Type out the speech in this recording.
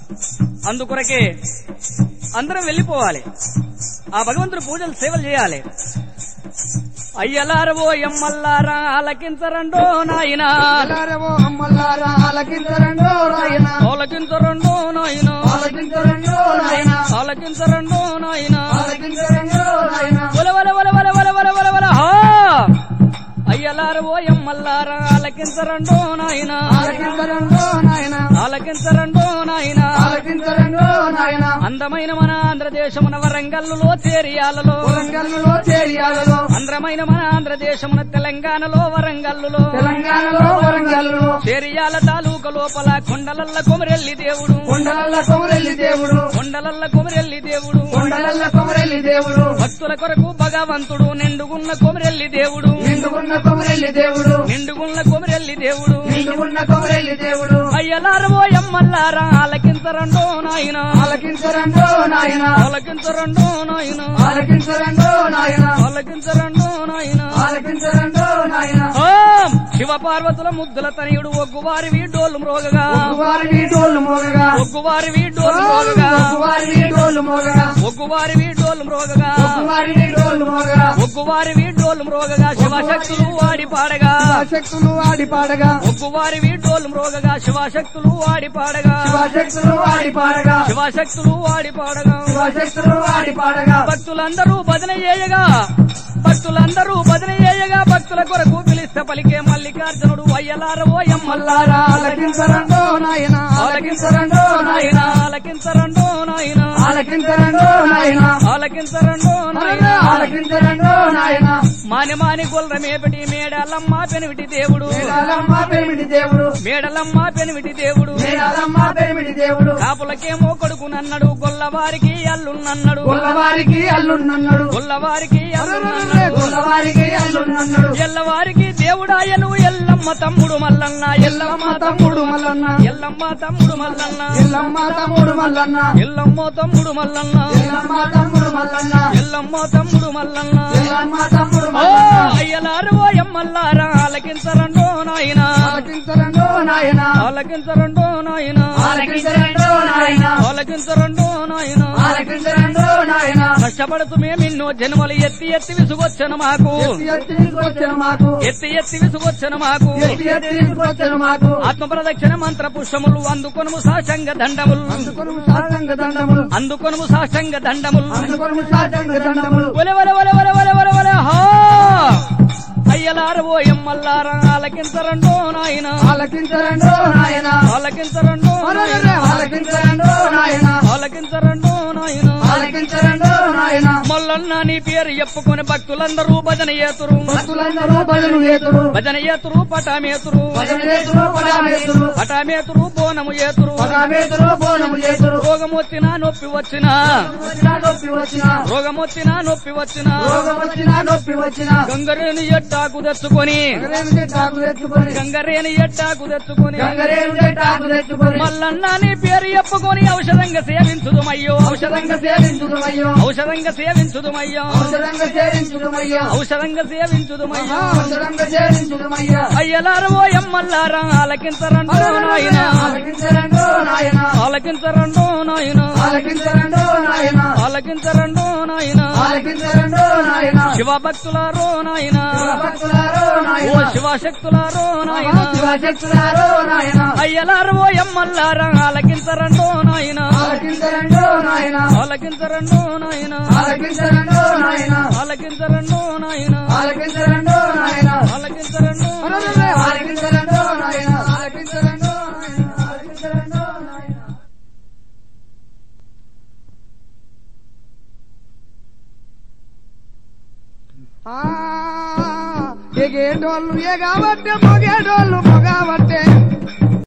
అందుకొరకే అందరం వెళ్ళిపోవాలి ఆ భగవంతుడు పూజలు సేవలు చేయాలి అయ్యలారవో ఎమ్మల్లారా ఆలకించరండో నాయనా అల్లారవో అమ్మల్లారా ఆలకించరండో నాయన ఆలకించరండో నాయనా ఆలకించరండో నాయన ఆలకించరండో నాయనా ఆలకించరండో నాయన వల వల వల వల వల వల వల వల హా అయ్యలారవో ఎమ్మల్లారా ఆలకించరండో నాయనా ఆలకించరండో నాయన ఆలకించరండో నాయనా ఆలకించరండో నాయన అందమైన మన ఆంధ్రదేశమున వరంగల్లులో చేరియాలలో వరంగల్లో చేరియాలలో అందమైన మన ఆంధ్రదేశమున తెలంగాణలో వరంగల్లులో తెలంగాణలో వరంగల్లో చేరియాల తాలూక లోపల కొండలల్ల కొమరెల్లి దేవుడు కొండలల్ల కొమరెల్లి దేవుడు కొండలల్ల కొమరెల్లి దేవుడు కొండలల్ల కొమరెల్లి దేవుడు భక్తుల కొరకు భగవంతుడు నిండుగున్న కొమరెల్లి దేవుడు నిండుకున్న కొమరెల్లి దేవుడు నిండుగున్న కొమరెల్లి దేవుడు నిండుకున్న కొమరెల్లి దేవుడు అయ్యలారవో ఎమ్మల్లారా ఆలకించరండో నాయన ఆలకించరండో నాయన ఆలకించరండో నాయన ఆలకించరండో నాయన ఆలకించరండో నాయన ఆలకించరండో నాయన ఓం శివ పార్వతుల ముద్దుల తనయుడు ఒగ్గువారివి డోలు మ్రోగగా వారిని డోలు మోగగా ఒగ్గువారివి డోలు మ్రోగగా వారిని డోలు మోగగా ఒగ్గువారివి డోలు మ్రోగగా వారిని డోలు మోగగా ఒగ్గువారివి డోలు మ్రోగగా శివశక్తులు వాడి పాడగా శక్తులు ఆడి పాడగా ఒగ్గువారివి డోలు మ్రోగగా శివశక్తులు వాడి పాడగా శివశక్తులు ఆడి పాడగా శివశక్తులు వాడి పాడగా శివశక్తులు ఆడి పాడగా భక్తులందరూ భజన చేయగా భక్తులందరూ భజన చేయగా భక్తుల కొరకు పిలిస్తే పలికే మల్లికార్జునుడు అయ్యలారవో ఎమ్మల్లారా మల్లారా ఆలకించరండో నాయన ఆలకించరండో నాయన ఆలకించరండో నాయన ఆలకించరండో నాయన ఆలకించరండో నాయన ఆలకించరండో నాయన మాని మాని గొల్ర మేపటి మేడలమ్మ పెనివిటి దేవుడు మేడాలమ్మ పెరిమిటి దేవుడు మేడలమ్మ పెనివిటి దేవుడు మేడాలమ్మ పెరిమిటి దేవుడు కాపులకేమో కొడుకునన్నాడు గొల్లవారికి అల్లున్నన్నాడు గొల్లవారికి అల్లున్నన్నాడు గొల్లవారికి అల్లున్నన్నాడు గొల్లవారికి అల్లున్నన్నాడు ఎల్లవారికి దేవుడాయను ఎల్లమ్మ తమ్ముడు మల్లన్న ఎల్లమ్మ తమ్ముడు మల్లన్న ఎల్లమ్మ తమ్ముడు మల్లన్న ఎల్లమ్మ తమ్ముడు మల్లన్న ఎల్లమ్మ తమ్ముడు మల్లన్న ఎల్లమ్మ తమ్ముడు మల్లన్న ఎల్లమ్మ తమ్ముడు మల్లన్న ఎల్లమ్మ తమ్ముడు ఓ మల్లన్న అయ్యలారు ఓ ఎమ్మల్లారా ఆలకించరండో నాయన ఆలకించరండో నాయన ఆలకించరండో నాయన ఆలకించరండో నాయన ఆలకించరండో నాయన ఆలకించరండో నాయన కష్టపడుతూ మేమిన్నో జన్మలు ఎత్తి ఎత్తి విసుగొచ్చను మాకు ఎత్తి ఎత్తి తీసుకొచ్చాను మాకు ఎత్తి ఎత్తి విసుగొచ్చను మాకు ఎత్తి ఎత్తి తీసుకొచ్చాను మాకు ఆత్మ ప్రదక్షిణ మంత్ర పుష్పములు అందుకొనుము సాశంగ దండములు అందుకొను సాధంగ దండములు అందుకొనుము సాశంగ దండములు అందుకొను సాధంగ దండములు ఒలె ఒలె ఒలె ఒలె ఒలె ఒలె ఒలె హా అయ్యలార ఓ ఎమ్మల్లారా ఆలకించరండో నాయన ఆలకించరండో నాయన ఆలకించరండో అరెరెరె, ఆలకించరండో నాయన ఆలకించరండో నాయన ఆలకించరండో నాయన మల్లన్న నీ పేరు చెప్పుకొని భక్తులందరూ భజన ఏతురు భక్తులందరూ భజను ఏతురు భజన ఏతురు పటామేతురు భజన ఏతురు పరామేతురు పటామేతురు బోనము ఏతురు పరామేతురు బోనము చేతురు రోగం వచ్చినా నొప్పి వచ్చినా వచ్చినా నొప్పి వచ్చినా రోగం వచ్చినా నొప్పి వచ్చినా రోగం వచ్చినా నొప్పి వచ్చినా గంగరేని ఎట్టాకు తెచ్చుకొని గంగరేను చెట్టాకు తెచ్చుకొని గంగరేని ఎట్టాకు తెచ్చుకొని గంగరేను చెట్టాకు తెచ్చుకొని మల్లన్న నీ పేరు చెప్పుకొని ఔషధంగా సేవించుదుమయ్యో ఔషధంగా సేవించుదమయ్యో ఔషధంగా సేవించుదుమయ్యో ఔషధంగా సేవించుదమయ్యో ఔషధంగా సేవించుదుమయ్యో ఔషధంగా సేవించుదమయ్యో అయ్యలారవో ఎమ్మల్లారా ఆలకించరండో నాయన ఆలకించరండో నాయన ఆలకించరండో నాయన ఆలకించరండో నాయన ఆలకించరండో నాయన ఆలకించరండో నాయన శివ భక్తులారో నాయన భక్తులారో ఓ నాయన శివశక్తులారో నాయన శివశక్తులారో నాయన అయ్యలారవో ఎమ్మల్లారా ఆలకించరండో నాయన ఆలకించరండో నాయన ఆలకించరండో నాయన ఆలకించరండో నాయన ఆలకించరండో నాయన ఆలకించరండో నాయన ఆలకించరండో అరెరెరె, ఆలకించరండో నాయన ఆలకించరండో నాయన ఆలకించరండో నాయన ఎగేటోళ్ళు ఎగబట్టే మొగేటోళ్ళు మొగబట్టే